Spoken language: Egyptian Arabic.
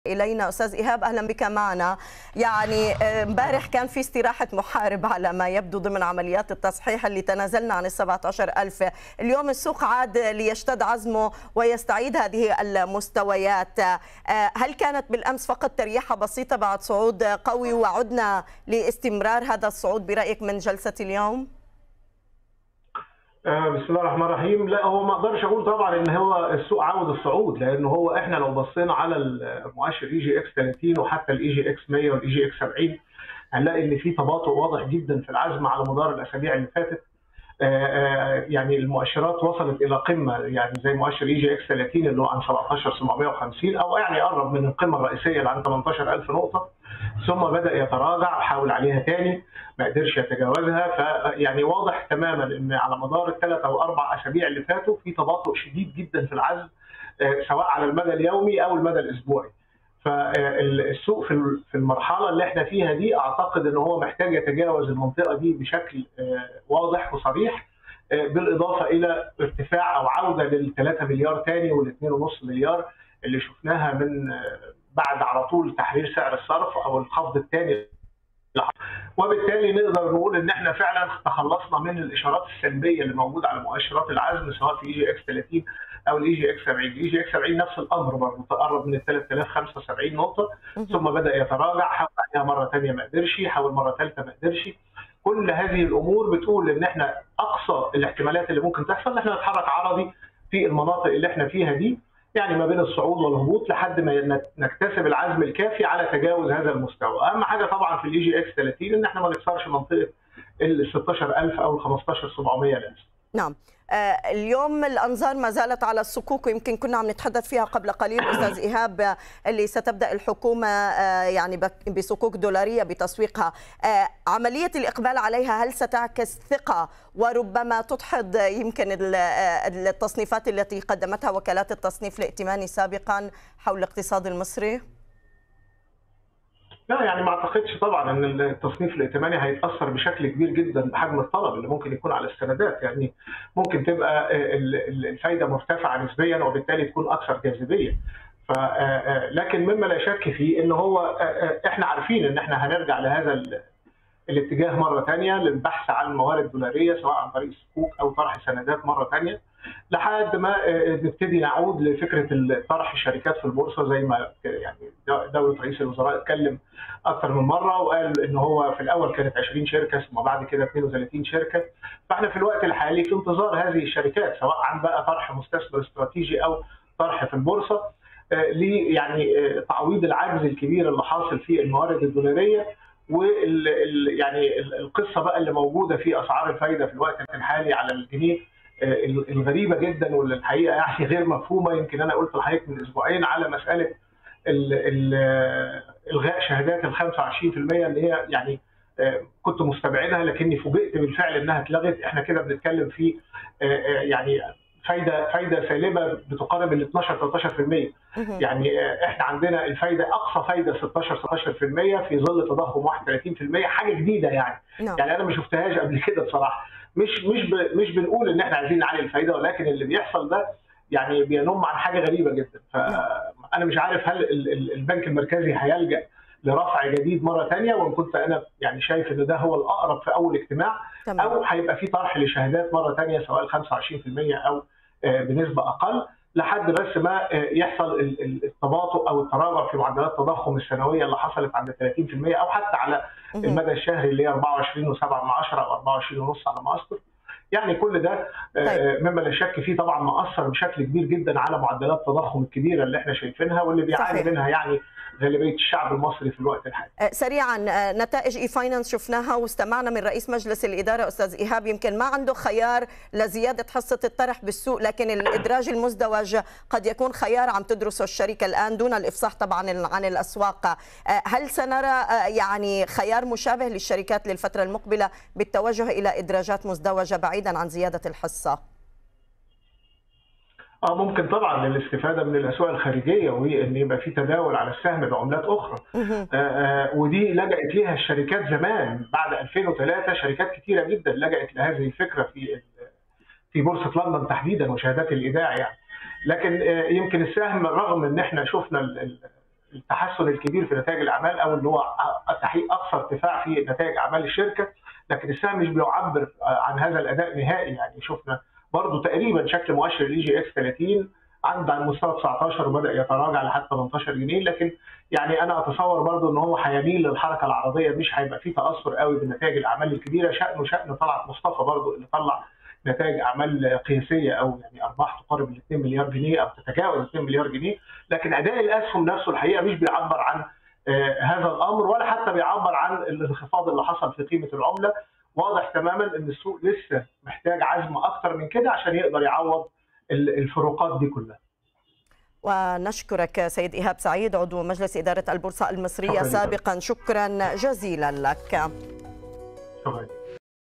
الينا استاذ ايهاب اهلا بك معنا يعني امبارح كان في استراحه محارب على ما يبدو ضمن عمليات التصحيح اللي تنازلنا عن ال 17000 اليوم السوق عاد ليشتد عزمه ويستعيد هذه المستويات هل كانت بالامس فقط تريحه بسيطه بعد صعود قوي وعدنا لاستمرار هذا الصعود برايك من جلسه اليوم بسم الله الرحمن الرحيم لا هو ما اقدرش اقول طبعا ان هو السوق عاود الصعود لان هو احنا لو بصينا على المؤشر اي جي اكس 30 وحتى الاي جي اكس 100 والاي جي اكس 70 هنلاقي ان في تباطؤ واضح جدا في العزم على مدار الاسابيع اللي فاتت يعني المؤشرات وصلت الى قمه يعني زي مؤشر اي جي اكس 30 اللي هو عن 17750 او يعني قرب من القمه الرئيسيه اللي عن 18000 نقطه ثم بدا يتراجع وحاول عليها تاني ما قدرش يتجاوزها فيعني واضح تماما ان على مدار الثلاث او اربع اسابيع اللي فاتوا في تباطؤ شديد جدا في العزم سواء على المدى اليومي او المدى الاسبوعي. فالسوق في المرحله اللي احنا فيها دي اعتقد ان هو محتاج يتجاوز المنطقه دي بشكل واضح وصريح بالاضافه الى ارتفاع او عوده لل 3 مليار تاني وال 2.5 مليار اللي شفناها من بعد على طول تحرير سعر الصرف او الخفض الثاني وبالتالي نقدر نقول ان احنا فعلا تخلصنا من الاشارات السلبيه اللي موجوده على مؤشرات العزم سواء في اي جي اكس 30 او الاي جي اكس 70 الاي جي اكس 70 نفس الامر برضه تقرب من ال 3075 نقطه ثم بدا يتراجع حاول عليها مره ثانيه ما قدرش حاول مره ثالثه ما قدرش كل هذه الامور بتقول ان احنا اقصى الاحتمالات اللي ممكن تحصل ان احنا نتحرك عرضي في المناطق اللي احنا فيها دي يعني ما بين الصعود والهبوط لحد ما نكتسب العزم الكافي على تجاوز هذا المستوى اهم حاجه طبعا في الاي جي اكس 30 ان احنا ما نكسرش منطقه ال 16000 او ال 15700 لازم نعم اليوم الانظار ما زالت على الصكوك ويمكن كنا عم نتحدث فيها قبل قليل استاذ ايهاب اللي ستبدا الحكومه يعني بصكوك دولاريه بتسويقها عمليه الاقبال عليها هل ستعكس ثقه وربما تدحض يمكن التصنيفات التي قدمتها وكالات التصنيف الائتماني سابقا حول الاقتصاد المصري؟ لا يعني ما اعتقدش طبعا ان التصنيف الائتماني هيتاثر بشكل كبير جدا بحجم الطلب اللي ممكن يكون على السندات يعني ممكن تبقى الفايده مرتفعه نسبيا وبالتالي تكون اكثر جاذبيه ف لكن مما لا شك فيه ان هو احنا عارفين ان احنا هنرجع لهذا الاتجاه مره ثانيه للبحث عن موارد دولاريه سواء عن طريق الصكوك او طرح سندات مره ثانيه لحد ما نبتدي نعود لفكره طرح الشركات في البورصه زي ما يعني دوله رئيس الوزراء اتكلم اكثر من مره وقال ان هو في الاول كانت 20 شركه ثم بعد كده 32 شركه فاحنا في الوقت الحالي في انتظار هذه الشركات سواء عن بقى طرح مستثمر استراتيجي او طرح في البورصه ل يعني تعويض العجز الكبير اللي حاصل في الموارد الدولاريه وال يعني القصه بقى اللي موجوده في اسعار الفايده في الوقت الحالي على الجنيه الغريبه جدا واللي الحقيقه يعني غير مفهومه يمكن انا قلت لحضرتك من اسبوعين على مساله ال ال الغاء شهادات ال 25% اللي هي يعني كنت مستبعدها لكني فوجئت بالفعل انها اتلغت احنا كده بنتكلم في يعني فايده فايده سالبه بتقارب ال 12 13% يعني احنا عندنا الفايده اقصى فايده 16 16% في ظل تضخم 31% حاجه جديده يعني no. يعني انا ما شفتهاش قبل كده بصراحه مش مش ب... مش بنقول ان احنا عايزين نعلي الفايده ولكن اللي بيحصل ده يعني بينم عن حاجه غريبه جدا فانا مش عارف هل البنك المركزي هيلجا لرفع جديد مره ثانيه وان كنت انا يعني شايف ان ده هو الاقرب في اول اجتماع تمام. او هيبقى في طرح لشهادات مره ثانيه سواء 25% او بنسبه اقل لحد بس ما يحصل التباطؤ او التراجع في معدلات التضخم السنويه اللي حصلت عند 30% او حتى على المدى الشهري اللي هي 24.7 او 24.5 على ما اذكر يعني كل ده طيب. مما لا شك فيه طبعا مأثر بشكل كبير جدا على معدلات التضخم الكبيره اللي احنا شايفينها واللي بيعاني منها يعني غالبيه الشعب المصري في الوقت الحالي. سريعا نتائج اي فاينانس شفناها واستمعنا من رئيس مجلس الاداره استاذ ايهاب يمكن ما عنده خيار لزياده حصه الطرح بالسوق لكن الادراج المزدوج قد يكون خيار عم تدرسه الشركه الان دون الافصاح طبعا عن الاسواق. هل سنرى يعني خيار مشابه للشركات للفتره المقبله بالتوجه الى ادراجات مزدوجه بعيدا عن زياده الحصه؟ اه ممكن طبعا للاستفاده من الاسواق الخارجيه وان يبقى في تداول على السهم بعملات اخرى آه آه ودي لجأت ليها الشركات زمان بعد 2003 شركات كثيره جدا لجأت لهذه الفكره في في بورصه لندن تحديدا وشهادات الايداع يعني لكن آه يمكن السهم رغم ان احنا شفنا التحسن الكبير في نتائج الاعمال او اللي هو تحقيق اقصى ارتفاع في نتائج اعمال الشركه لكن السهم مش بيعبر عن هذا الاداء نهائي يعني شفنا برضه تقريبا شكل مؤشر الاي جي اكس 30 عند على مستوى 19 وبدا يتراجع لحد 18 جنيه لكن يعني انا اتصور برضه ان هو هيميل للحركه العرضيه مش هيبقى فيه تاثر قوي بنتائج الاعمال الكبيره شانه شان طلعت مصطفى برضه اللي طلع نتائج اعمال قياسيه او يعني ارباح تقارب ال 2 مليار جنيه او تتجاوز 2 مليار جنيه لكن اداء الاسهم نفسه الحقيقه مش بيعبر عن هذا الامر ولا حتى بيعبر عن الانخفاض اللي حصل في قيمه العمله واضح تماما ان السوق لسه محتاج عزم اكتر من كده عشان يقدر يعوض الفروقات دي كلها ونشكرك سيد إيهاب سعيد عضو مجلس إدارة البورصة المصرية سابقا شكرا جزيلا لك شكرا